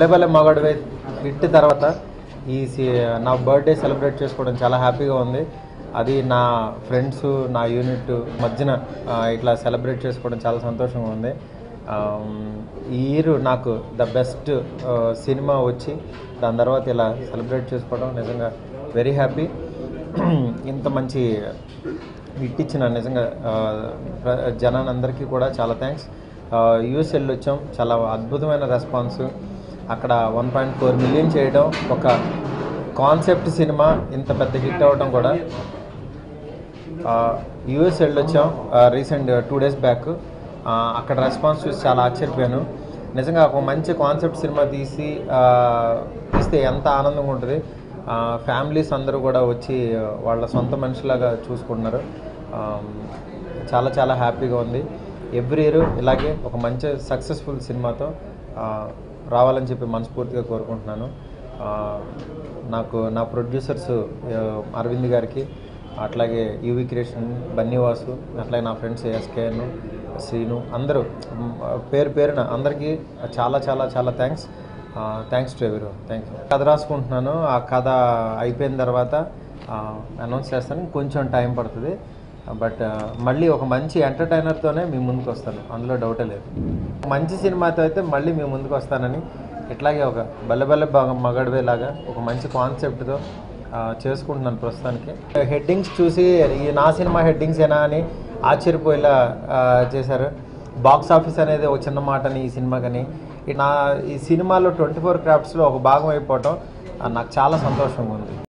భలే మగాడువే హిట్ తర్వాత ఈ సి- నా బర్త్డే సెలబ్రేట్ చేసుకోవడం చాలా హ్యాపీగా ఉంది అది నా ఫ్రెండ్స్ నా యూనిట్ మధ్యన ఆ, ఇట్లా సెలబ్రేట్ చేసుకోవడం చాలా సంతోషంగా ఉంది ఆమ్, ఈ ఇయర్ నాకు ద బెస్ట్ సినిమా వచ్చి దాని తర్వాత ఇలా సెలబ్రేట్ చేసుకోవడం నిజంగా వెరీ హ్యాపీ ఇంత మంచి హిట్ ఇచ్చిన నిజంగా ఆ, ప్ర- జనానందరికీ కూడా చాలా థ్యాంక్స్ యూఎస్ వెళ్ళి వచ్చాం చాలా అద్భుతమైన రెస్పాన్స్ అక్కడ వన్ పాయింట్ ఫోర్ మిలియన్ చేయడం ఒక కాన్సెప్ట్ సినిమా ఇంత పెద్ద హిట్ అవ్వడం కూడా యూఎస్ వెళ్ళొచ్చాం రీసెంట్ టూ డేస్ బ్యాక్ అక్కడ రెస్పాన్స్ చూసి చాలా ఆశ్చర్యపోయాను నిజంగా ఒక మంచి కాన్సెప్ట్ సినిమా తీసి ఆ, తీస్తే ఎంత ఆనందంగా ఉంటుంది ఫ్యామిలీస్ అందరూ కూడా వచ్చి వాళ్ళ సొంత మనిషిలాగా చూసుకుంటున్నారు ఆ, చాలా చాలా హ్యాపీగా ఉంది ఎవ్రీ ఇయర్ ఇలాగే ఒక మంచి సక్సెస్ఫుల్ సినిమాతో ఆ, రావాలని చెప్పి మనస్ఫూర్తిగా కోరుకుంటున్నాను ఆ, నాకు నా ప్రొడ్యూసర్స్ అరవింద్ గారికి అట్లాగే యువి క్రియేషన్ బన్నీవాసు అట్లాగే నా ఫ్రెండ్స్ ఎస్కేఎన్ శ్రీను అందరూ మ్, పేరు పేరున అందరికీ చాలా చాలా చాలా థ్యాంక్స్ థ్యాంక్స్ టు ఎవరు థ్యాంక్స్ కథ రాసుకుంటున్నాను ఆ కథ అయిపోయిన తర్వాత అనౌన్స్ చేస్తాను కొంచెం టైం పడుతుంది బట్ మళ్ళీ ఒక మంచి ఎంటర్టైనర్తోనే మీ ముందుకు వస్తాను అందులో డౌటే లేదు మంచి సినిమాతో అయితే మళ్ళీ మీ ముందుకు వస్తానని ఇట్లాగే ఒక బల్లె బల్లె బాగా మగడవే లాగా ఒక మంచి కాన్సెప్ట్తో చేసుకుంటున్నాను ప్రస్తుతానికి హెడ్డింగ్స్ చూసి ఈ నా సినిమా హెడ్డింగ్స్ ఏనా అని ఆశ్చర్యపోయేలా ఆ, చేశారు బాక్స్ ఆఫీస్ అనేది ఒక చిన్న మాటని ఈ సినిమాకని ఈ నా ఈ సినిమాలో ట్వంటీ ఫోర్ క్రాఫ్ట్స్లో ఒక భాగం అయిపోవటం ఆ, నాకు చాలా సంతోషంగా ఉంది